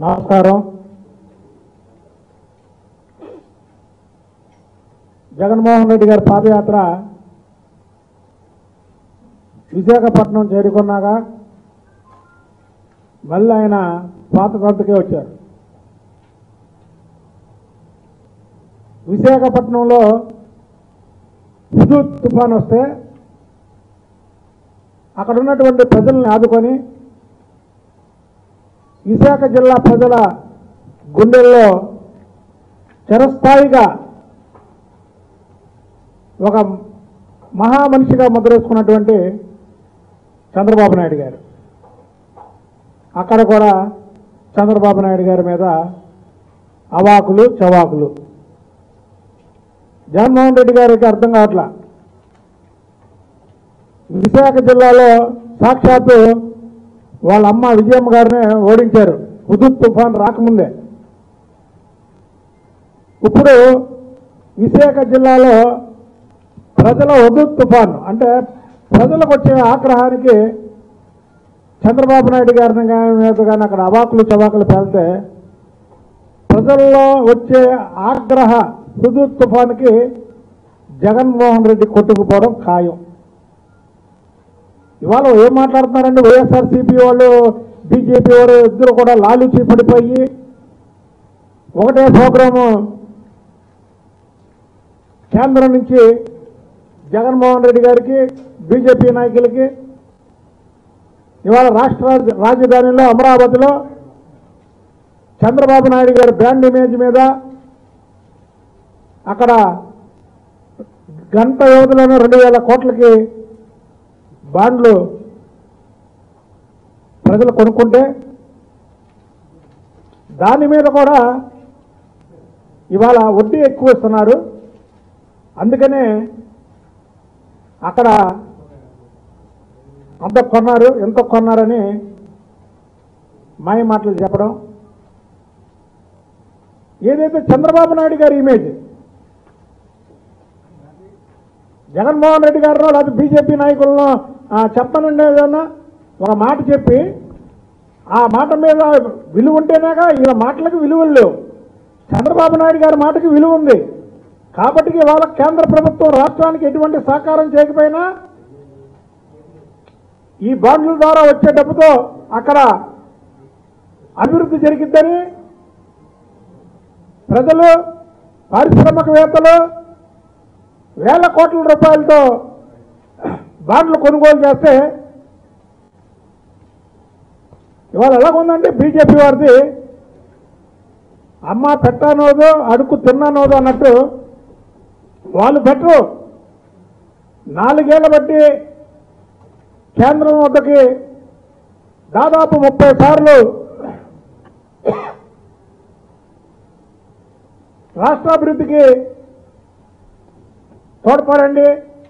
నమస్కారం జగన్మోహన్ రెడ్డి గారి పాదయాత్ర విశాఖపట్నం చేరుకున్నాక మళ్ళీ ఆయన పాత సంతకే వచ్చారు విశాఖపట్నంలో హుదూద్ తుఫాన్ వస్తే అక్కడ ఉన్నటువంటి ప్రజల్ని ఆదుకొని విశాఖ జిల్లా ప్రజల గుండెల్లో చిరస్థాయిగా ఒక మహామనిషిగా ముద్రేసుకున్నటువంటి చంద్రబాబు నాయుడు గారు అక్కడ కూడా చంద్రబాబు నాయుడు గారి మీద అవాకులు చవాకులు జగన్మోహన్ రెడ్డి గారికి అర్థం కావట్లా విశాఖ జిల్లాలో సాక్షాత్తు వాళ్ళ అమ్మ విజయమ్మ గారిని ఓడించారు హుదూద్ తుఫాన్ రాకముందే ఇప్పుడు విశాఖ జిల్లాలో ప్రజల హుదూద్ తుఫాన్ అంటే ప్రజలకు వచ్చే ఆగ్రహానికి చంద్రబాబు నాయుడు గారిని కానీ మీద కానీ అక్కడ అవాకులు చవాకులు పేలితే ప్రజల్లో వచ్చే ఆగ్రహ హుదూద్ తుఫాన్కి జగన్మోహన్ రెడ్డి కొట్టుకుపోవడం ఖాయం ఇవాళ ఏం మాట్లాడుతున్నారండి వైఎస్ఆర్సీపీ వాళ్ళు బీజేపీ వాళ్ళు ఇద్దరు కూడా లాలూచి పడిపోయి ఒకటే ప్రోగ్రాము కేంద్రం నుంచి జగన్మోహన్ రెడ్డి గారికి బీజేపీ నాయకులకి ఇవాళ రాష్ట్ర రాజ- రాజధానిలో అమరావతిలో చంద్రబాబు నాయుడు గారి బ్రాండ్ ఇమేజ్ మీద అక్కడ గంట వ్యవధిలోనే రెండు వేల కోట్లకి బాండ్లు ప్రజలు కొనుక్కుంటే దాని మీద కూడా ఇవాళ వడ్డీ ఎక్కువ ఇస్తున్నారు అందుకనే అక్కడ అంత కొన్నారు ఎంత కొన్నారని మాయ మాటలు చెప్పడం ఏదైతే చంద్రబాబు నాయుడు గారి ఇమేజ్ జగన్మోహన్ రెడ్డి గారినో లేకపోతే బీజేపీ నాయకులను ఆ, చెప్పనండి ఏదన్నా ఒక మాట చెప్పి ఆ మాట మీద విలువ ఉంటేనేగా ఈయన మాటలకు విలువలు లేవు చంద్రబాబు నాయుడు గారి మాటకి విలువ ఉంది కాబట్టి ఇవాళ కేంద్ర ప్రభుత్వం రాష్ట్రానికి ఎటువంటి సహకారం చేయకపోయినా ఈ బాండ్ల ద్వారా వచ్చే డబ్బుతో అక్కడ అభివృద్ధి జరిగిద్దని ప్రజలు పారిశ్రామికవేత్తలు వేల కోట్ల రూపాయలతో బాండ్లు కొనుగోలు చేస్తే ఇవాళ ఎలాగుందంటే బీజేపీ వారిది అమ్మ పెట్టనోదు అడుగు తిన్నానోదు అన్నట్టు వాళ్ళు పెట్టరు నాలుగేళ్ల బట్టి కేంద్రం వద్దకి దాదాపు ముప్పై సార్లు రాష్ట్రాభివృద్ధికి తోడ్పడండి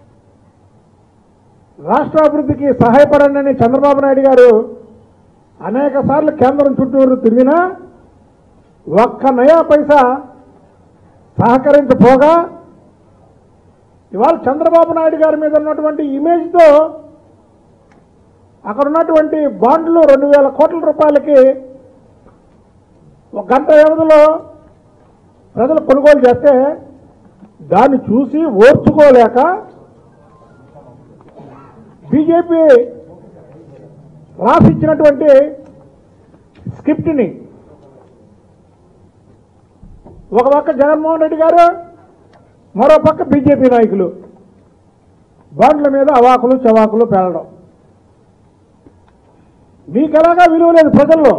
రాష్ట్రాభివృద్ధికి సహాయపడండి అని చంద్రబాబు నాయుడు గారు అనేక సార్లు కేంద్రం చుట్టూరు తిరిగినా ఒక్క నయా పైసా సహకరించపోగా ఇవాళ చంద్రబాబు నాయుడు గారి మీద ఉన్నటువంటి ఇమేజ్తో అక్కడ ఉన్నటువంటి బాండ్లు రెండు వేల కోట్ల రూపాయలకి ఒక గంట వ్యవధిలో ప్రజలు కొనుగోలు చేస్తే దాన్ని చూసి ఓర్చుకోలేక బీజేపీ రాసిచ్చినటువంటి స్క్రిప్ట్ని ఒక పక్క జగన్మోహన్ రెడ్డి గారు మరో పక్క బీజేపీ నాయకులు బాండ్ల మీద అవాకులు చవాకులు పేలడం మీకెలాగా విలువ లేదు ప్రజల్లో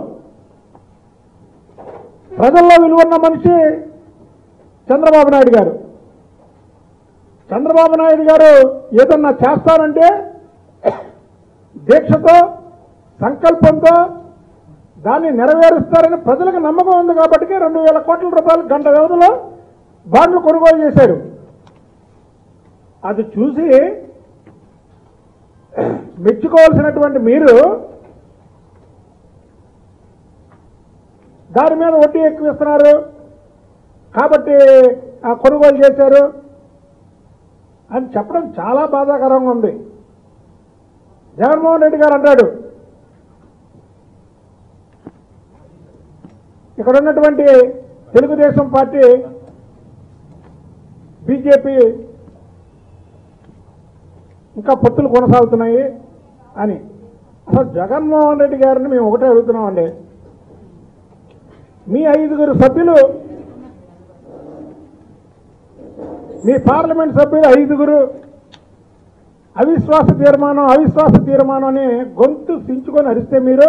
ప్రజల్లో విలువ ఉన్న మనిషి చంద్రబాబు నాయుడు గారు చంద్రబాబు నాయుడు గారు ఏదన్నా చేస్తానంటే దీక్షతో సంకల్పంతో దాన్ని నెరవేరుస్తారని ప్రజలకు నమ్మకం ఉంది కాబట్టి రెండు వేల కోట్ల రూపాయలు గంట వ్యవధిలో బాండ్లు కొనుగోలు చేశారు అది చూసి మెచ్చుకోవాల్సినటువంటి మీరు దాని మీద వడ్డీ ఎక్కువ ఇస్తున్నారు కాబట్టి ఆ కొనుగోలు చేశారు అని చెప్పడం చాలా బాధాకరంగా ఉంది జగన్మోహన్ రెడ్డి గారు అంటాడు ఇక్కడ ఉన్నటువంటి తెలుగుదేశం పార్టీ బీజేపీ ఇంకా పొత్తులు కొనసాగుతున్నాయి అని అసలు జగన్మోహన్ రెడ్డి గారిని మేము ఒకటే అడుగుతున్నామండి మీ ఐదుగురు సభ్యులు మీ పార్లమెంట్ సభ్యులు ఐదుగురు అవిశ్వాస తీర్మానం అవిశ్వాస తీర్మానం అని గొంతు సించుకొని అరిస్తే మీరు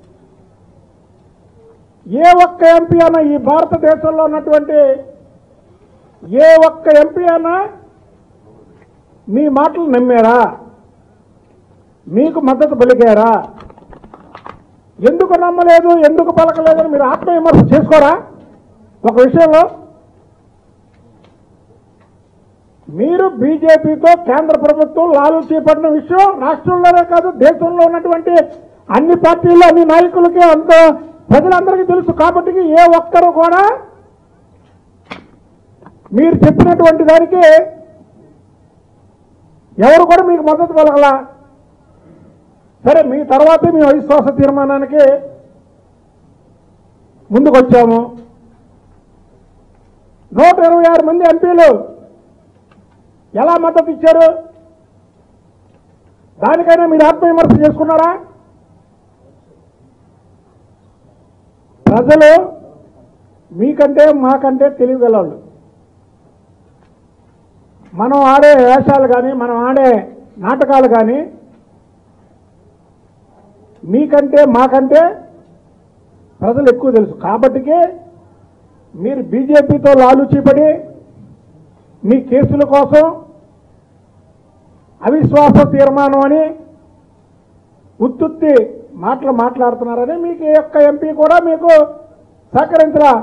ఏ ఒక్క ఎంపీ అన్నా ఈ భారతదేశంలో ఉన్నటువంటి ఏ ఒక్క ఎంపీ అన్నా మీ మాటలు నమ్మారా మీకు మద్దతు పలికారా ఎందుకు నమ్మలేదు ఎందుకు పలకలేదని మీరు ఆత్మవిమర్శ చేసుకోరా ఒక విషయంలో మీరు బీజేపీతో కేంద్ర ప్రభుత్వం లాలు చేపట్టిన విషయం రాష్ట్రంలోనే కాదు దేశంలో ఉన్నటువంటి అన్ని పార్టీలు అన్ని నాయకులకి అంత ప్రజలందరికీ తెలుసు కాబట్టి ఏ ఒక్కరు కూడా మీరు చెప్పినటువంటి దానికి ఎవరు కూడా మీకు మద్దతు పలకలా సరే మీ తర్వాతే మేము అవిశ్వాస తీర్మానానికి ముందుకు వచ్చాము నూట ఇరవై ఆరు మంది ఎంపీలు ఎలా మద్దతు ఇచ్చారు దానికైనా మీరు ఆత్మవిమర్శ చేసుకున్నారా ప్రజలు మీకంటే మాకంటే తెలియగలవాళ్ళు మనం ఆడే వేషాలు కానీ మనం ఆడే నాటకాలు కానీ మీకంటే మాకంటే ప్రజలు ఎక్కువ తెలుసు కాబట్టికే మీరు బీజేపీతో లాలుచీపడి మీ కేసుల కోసం అవిశ్వాస తీర్మానం అని ఉత్తుత్తి మాటలు మాట్లాడుతున్నారని మీకు ఏ ఒక్క ఎంపీ కూడా మీకు సహకరించరా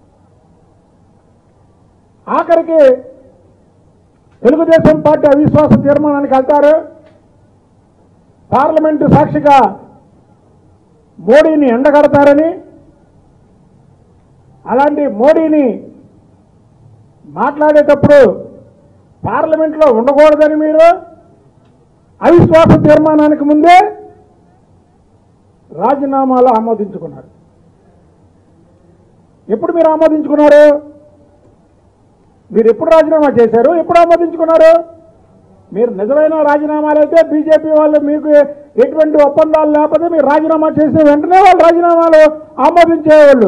ఆఖరికి తెలుగుదేశం పార్టీ అవిశ్వాస తీర్మానానికి వెళ్తారు పార్లమెంటు సాక్షిగా మోడీని ఎండగడతారని అలాంటి మోడీని మాట్లాడేటప్పుడు పార్లమెంట్లో ఉండకూడదని మీరు అవిశ్వాస తీర్మానానికి ముందే రాజీనామాలు ఆమోదించుకున్నారు ఎప్పుడు మీరు ఆమోదించుకున్నారు మీరు ఎప్పుడు రాజీనామా చేశారు ఎప్పుడు ఆమోదించుకున్నారు మీరు నిజమైన రాజీనామాలు అయితే బీజేపీ వాళ్ళు మీకు ఎటువంటి ఒప్పందాలు లేకపోతే మీరు రాజీనామా చేసిన వెంటనే వాళ్ళు రాజీనామాలు ఆమోదించేవాళ్ళు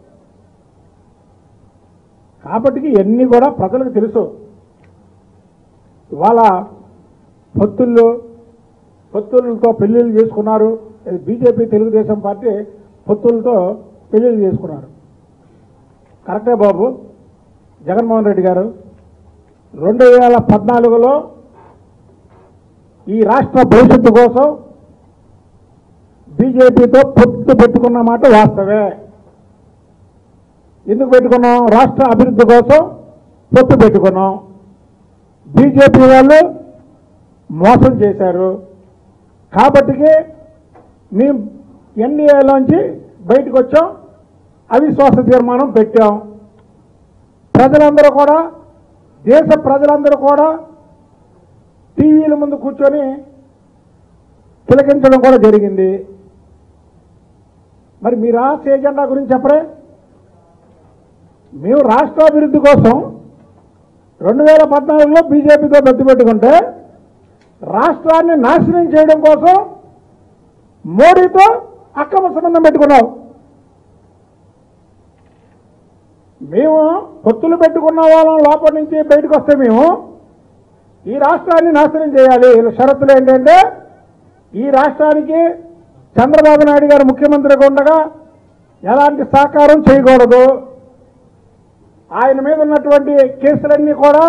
కాబట్టి ఇవన్నీ కూడా ప్రజలకు తెలుసు ఇవాళ పొత్తుల్లో పొత్తులతో పెళ్లిళ్ళు చేసుకున్నారు ఇది బీజేపీ తెలుగుదేశం పార్టీ పొత్తులతో పెళ్లిళ్ళు చేసుకున్నారు కరెక్టే బాబు జగన్మోహన్ రెడ్డి గారు రెండు వేల పద్నాలుగులో ఈ రాష్ట్ర భవిష్యత్తు కోసం బీజేపీతో పొత్తు పెట్టుకున్న మాట వాస్తవే ఎందుకు పెట్టుకున్నాం రాష్ట్ర అభివృద్ధి కోసం పొత్తు పెట్టుకున్నాం బీజేపీ వాళ్ళు మోసం చేశారు కాబట్టికి మేము ఎన్డీఏలోంచి బయటకు వచ్చాం అవిశ్వాస తీర్మానం పెట్టాం ప్రజలందరూ కూడా దేశ ప్రజలందరూ కూడా టీవీల ముందు కూర్చొని తిలకించడం కూడా జరిగింది మరి మీ రాష్ట్ర ఎజెండా గురించి చెప్పరే మేము రాష్ట్రాభివృద్ధి కోసం రెండు వేల పద్నాలుగులో బీజేపీతో బెత్తి పెట్టుకుంటే రాష్ట్రాన్ని నాశనం చేయడం కోసం మోడీతో అక్రమ సంబంధం పెట్టుకున్నాం మేము పొత్తులు పెట్టుకున్న వాళ్ళం లోపల నుంచి బయటకు వస్తే మేము ఈ రాష్ట్రాన్ని నాశనం చేయాలి వీళ్ళ షరతులు ఏంటంటే ఈ రాష్ట్రానికి చంద్రబాబు నాయుడు గారు ముఖ్యమంత్రిగా ఉండగా ఎలాంటి సహకారం చేయకూడదు ఆయన మీద ఉన్నటువంటి కేసులన్నీ కూడా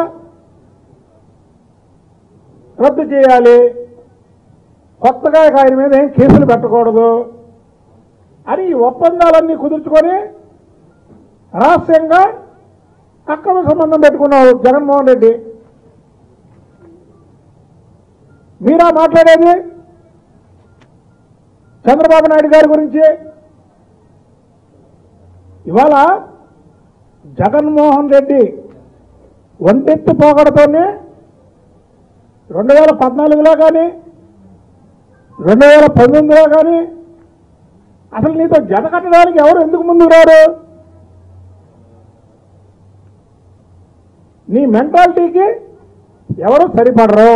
రద్దు చేయాలి కొత్తగా ఇక ఆయన మీద ఏం కేసులు పెట్టకూడదు అని ఈ ఒప్పందాలన్నీ కుదుర్చుకొని రహస్యంగా అక్రమ సంబంధం పెట్టుకున్నావు జగన్మోహన్ రెడ్డి మీరా మాట్లాడేది చంద్రబాబు నాయుడు గారి గురించి ఇవాళ జగన్మోహన్ రెడ్డి ఒంటెత్తు పోగడతోనే రెండు వేల పద్నాలుగులో కానీ రెండు వేల పంతొమ్మిదిలో కానీ అసలు నీతో జత కట్టడానికి ఎవరు ఎందుకు ముందుకు రారు నీ మెంటాలిటీకి ఎవరు సరిపడరు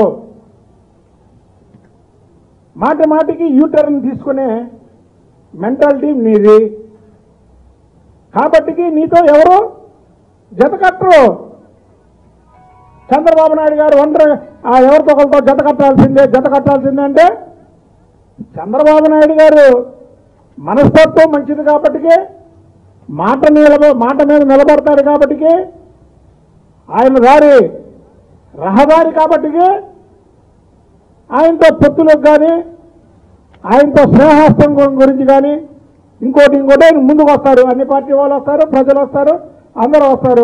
మాటి మాటికి యూటర్న్ తీసుకునే మెంటాలిటీ నీది కాబట్టికి నీతో ఎవరు జత కట్టరు చంద్రబాబు నాయుడు గారు ఒంటరి ఆ ఎవరితో ఒకరితో జత కట్టాల్సిందే జత కట్టాల్సిందే అంటే చంద్రబాబు నాయుడు గారు మనస్తత్వం మంచిది కాబట్టికే మాట నిలబ మాట మీద నిలబడతాడు కాబట్టికే ఆయన దారి రహదారి కాబట్టికే ఆయనతో పొత్తులకు కానీ ఆయనతో స్నేహాస్తం గు- గురించి కానీ ఇంకోటి ఇంకోటి ఆయన ముందుకు వస్తారు అన్ని పార్టీ వాళ్ళు వస్తారు ప్రజలు వస్తారు అందరూ వస్తారు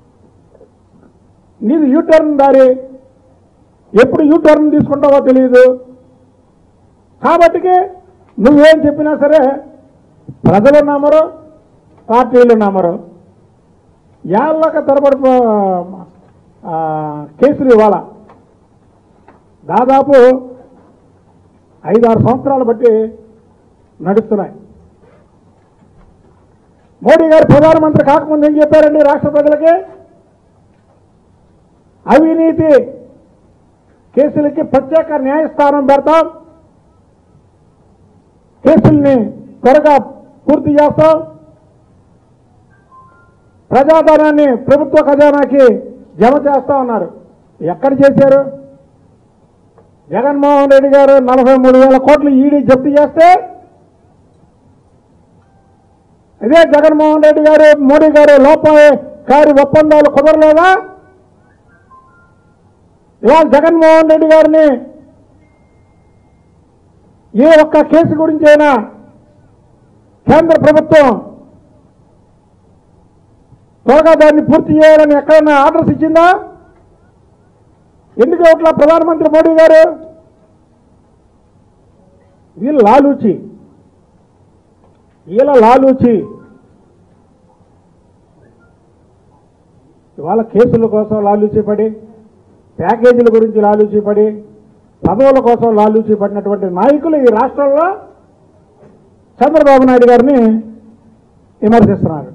నీది యూటర్న్ దారి ఎప్పుడు యూటర్న్ తీసుకుంటావో తెలియదు కాబట్టికి నువ్వేం చెప్పినా సరే ప్రజలు నమ్మరు పార్టీలు నమ్మరు ఏళ్ళక తరబడి ఆ, కేసులు ఇవాళ దాదాపు ఐదారు సంవత్సరాలు బట్టి నడుస్తున్నాయి మోడీ గారు ప్రధానమంత్రి కాకముందు ఏం చెప్పారండి రాష్ట్ర ప్రజలకి అవినీతి కేసులకి ప్రత్యేక న్యాయస్థానం పెడతాం కేసుల్ని త్వరగా పూర్తి చేస్తాం ప్రజాధనాన్ని ప్రభుత్వ ఖజానాకి జమ చేస్తా ఉన్నారు ఎక్కడ చేశారు జగన్మోహన్ రెడ్డి గారు నలభై మూడు వేల కోట్లు ఈడీ జప్తు చేస్తే ఇదే జగన్మోహన్ రెడ్డి గారు మోడీ గారు లోపాయకారి ఒప్పందాలు కుదరలేదా ఇవాళ జగన్మోహన్ రెడ్డి గారిని ఏ ఒక్క కేసు గురించి అయినా కేంద్ర ప్రభుత్వం త్వరగా దాన్ని పూర్తి చేయాలని ఎక్కడైనా ఆర్డర్స్ ఇచ్చిందా ఎందుకు ఇట్లా ప్రధానమంత్రి మోడీ గారు వీళ్ళు లాలూచి వీళ్ళ లాలూచి ఇవాళ కేసుల కోసం లాలూచి పడి ప్యాకేజీల గురించి లాలూచి పడి పదవుల కోసం లాలూచి పడినటువంటి నాయకులు ఈ రాష్ట్రంలో చంద్రబాబు నాయుడు గారిని విమర్శిస్తున్నారు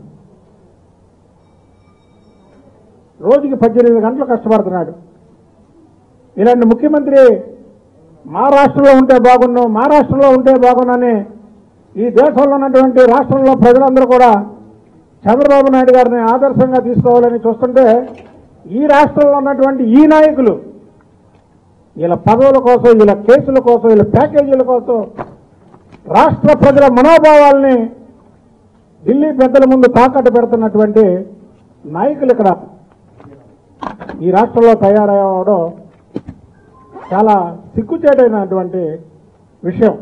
రోజుకి పద్దెనిమిది గంటలు కష్టపడుతున్నాడు ఇలాంటి ముఖ్యమంత్రి మా రాష్ట్రంలో ఉంటే బాగున్ను మా రాష్ట్రంలో ఉంటే బాగున్నని ఈ దేశంలో ఉన్నటువంటి రాష్ట్రంలో ప్రజలందరూ కూడా చంద్రబాబు నాయుడు గారిని ఆదర్శంగా తీసుకోవాలని చూస్తుంటే ఈ రాష్ట్రంలో ఉన్నటువంటి ఈ నాయకులు వీళ్ళ పదవుల కోసం వీళ్ళ కేసుల కోసం వీళ్ళ ప్యాకేజీల కోసం రాష్ట్ర ప్రజల మనోభావాల్ని ఢిల్లీ పెద్దల ముందు తాకట్టు పెడుతున్నటువంటి నాయకులు ఇక్కడ ఈ రాష్ట్రంలో తయారవడం చాలా సిగ్గుచేటైనటువంటి విషయం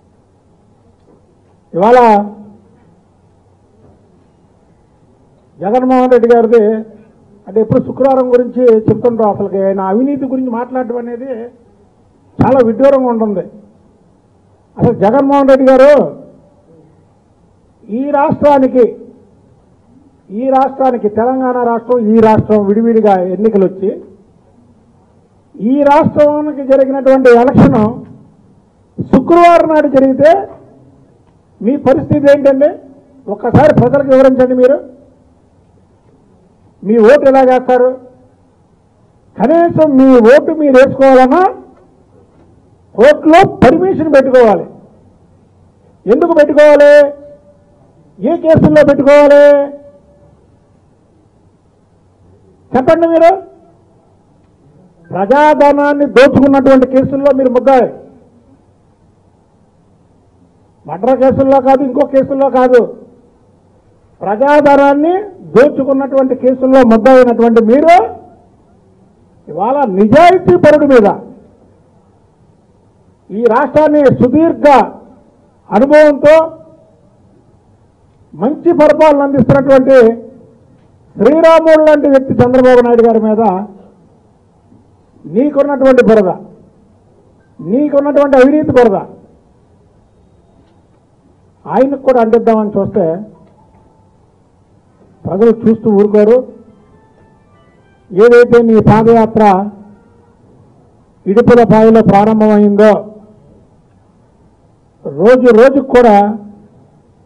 ఇవాళ జగన్మోహన్ రెడ్డి గారిది అంటే ఎప్పుడు శుక్రవారం గురించి చెప్తుంటారు అసలు ఆయన అవినీతి గురించి మాట్లాడటం అనేది చాలా విడ్డూరంగా ఉంటుంది అసలు జగన్మోహన్ రెడ్డి గారు ఈ రాష్ట్రానికి ఈ రాష్ట్రానికి తెలంగాణ రాష్ట్రం ఈ రాష్ట్రం విడివిడిగా ఎన్నికలు వచ్చి ఈ రాష్ట్రానికి జరిగినటువంటి ఎలక్షన్ శుక్రవారం నాడు జరిగితే మీ పరిస్థితి ఏంటండి ఒక్కసారి ప్రజలకు వివరించండి మీరు మీ ఓటు ఎలా చేస్తారు కనీసం మీ ఓటు మీరు వేసుకోవాలన్నా కోర్టులో పర్మిషన్ పెట్టుకోవాలి ఎందుకు పెట్టుకోవాలి ఏ కేసుల్లో పెట్టుకోవాలి చెప్పండి మీరు ప్రజాధనాన్ని దోచుకున్నటువంటి కేసుల్లో మీరు ముద్దాయి మర్డర్ కేసుల్లో కాదు ఇంకో కేసుల్లో కాదు ప్రజాధనాన్ని దోచుకున్నటువంటి కేసుల్లో ముద్దయినటువంటి మీరు ఇవాళ నిజాయితీ పరుడు మీద ఈ రాష్ట్రాన్ని సుదీర్ఘ అనుభవంతో మంచి పరిపాలన అందిస్తున్నటువంటి శ్రీరాముడు లాంటి వ్యక్తి చంద్రబాబు నాయుడు గారి మీద నీకున్నటువంటి బురద నీకున్నటువంటి అవినీతి బురద ఆయనకు కూడా అంటిద్దామని చూస్తే ప్రజలు చూస్తూ ఊరుకోరు ఏదైతే నీ పాదయాత్ర ఇడుపుల పాయలో ప్రారంభమైందో రోజు రోజుకు కూడా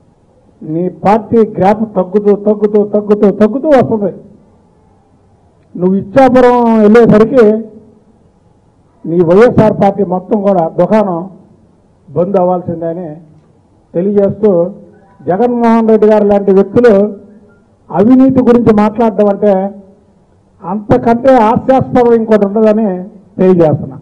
నీ పార్టీ గ్రాఫ్ తగ్గుతూ తగ్గుతూ తగ్గుతూ తగ్గుతూ వస్తుంది నువ్వు ఇచ్చాపురం వెళ్ళేసరికి నీ వైఎస్ఆర్ పార్టీ మొత్తం కూడా దుకాణం బంద్ అవ్వాల్సిందని తెలియజేస్తూ జగన్మోహన్ రెడ్డి గారు లాంటి వ్యక్తులు అవినీతి గురించి మాట్లాడడం అంటే అంతకంటే హాస్యాస్పదం ఇంకోటి ఉండదని తెలియజేస్తున్నా